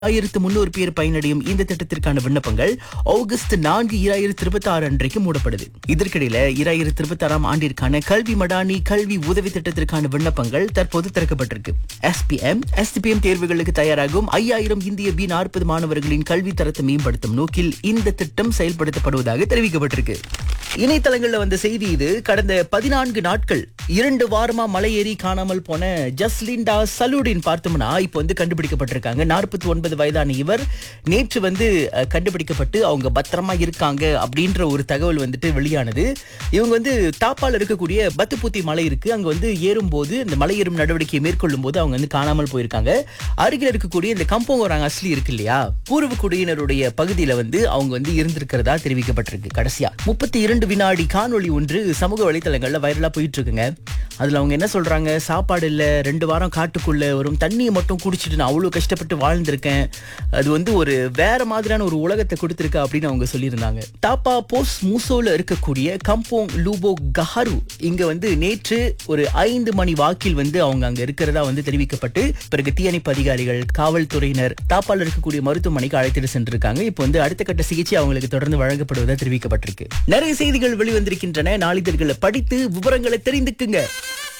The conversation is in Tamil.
ஆயிரத்து முன்னூறு பேர் பயனடையும் இந்த திட்டத்திற்கான விண்ணப்பங்கள் ஆகஸ்ட் நான்கு இராயிரத்தி இருபத்தி ஆறு அன்றைக்கு மூடப்படுது இதற்கிடையில இராயிரத்தி இருபத்தி ஆறாம் ஆண்டிற்கான கல்வி மடானி கல்வி உதவி திட்டத்திற்கான விண்ணப்பங்கள் தற்போது திறக்கப்பட்டிருக்கு எஸ்பிஎம் எஸ்டிபிஎம் தேர்வுகளுக்கு தயாராகும் ஐயாயிரம் இந்திய பி நாற்பது மாணவர்களின் கல்வி தரத்தை மேம்படுத்தும் நோக்கில் இந்த திட்டம் செயல்படுத்தப்படுவதாக தெரிவிக்கப்பட்டிருக்கு இணையதளங்கள்ல வந்த செய்தி இது கடந்த பதினான்கு நாட்கள் இரண்டு வாரமா மலை ஏறி காணாமல் போன ஜஸ்லிண்டா சலூடின் பார்த்தோம்னா இப்போ வந்து கண்டுபிடிக்கப்பட்டிருக்காங்க நாற்பத்தி ஒன்பது வயதான இவர் நேற்று வந்து அஹ், கண்டுபிடிக்கப்பட்டு அவங்க பத்திரமா இருக்காங்க அப்படின்ற ஒரு தகவல் வந்துட்டு வெளியானது இவங்க வந்து தாப்பால் இருக்கக்கூடிய பத்துப்பூத்தி மலை இருக்கு அங்க வந்து ஏறும்போது இந்த மலை ஏறும் நடவடிக்கையை மேற்கொள்ளும் போது அவங்க வந்து காணாமல் போயிருக்காங்க அருகில் இருக்கக்கூடிய இந்த கம்போங்கோராங்க அஸ்லி இருக்கு இல்லையா பூர்வ குடியினருடைய பகுதியில வந்து அவங்க வந்து இருந்திருக்கிறதா தெரிவிக்கப்பட்டிருக்கு கடைசியா முப்பத்தி இரண்டு வினாடி காணொளி ஒன்று சமூக வலைத்தளங்கள்ல வைரலா போயிட்டு இருக்குங்க அதுல அவங்க என்ன சொல்றாங்க சாப்பாடு இல்ல ரெண்டு வாரம் காட்டுக்குள்ள வரும் தண்ணியை மட்டும் குடிச்சிட்டு நான் அவ்வளவு கஷ்டப்பட்டு வாழ்ந்திருக்கேன் அது வந்து ஒரு வேற மாதிரியான ஒரு உலகத்தை கொடுத்திருக்கு அப்படின்னு அவங்க சொல்லியிருந்தாங்க தாப்பா போஸ் மூசோல இருக்கக்கூடிய கம்போங் லூபோ கஹாரு இங்க வந்து நேற்று ஒரு ஐந்து மணி வாக்கில் வந்து அவங்க அங்க இருக்கிறதா வந்து தெரிவிக்கப்பட்டு பிறகு தீயணைப்பு அதிகாரிகள் காவல்துறையினர் தாப்பால் இருக்கக்கூடிய மருத்துவமனைக்கு அழைத்துட்டு சென்றிருக்காங்க இப்போ வந்து அடுத்த கட்ட சிகிச்சை அவங்களுக்கு தொடர்ந்து வழங்கப்படுவதா தெரிவிக்கப்பட்டிருக்கு நிறைய செய்திகள் வெளிவந்திருக்கின்றன நாளிதழ்களை படித்து விவரங்களை தெரிந்துக்குங்க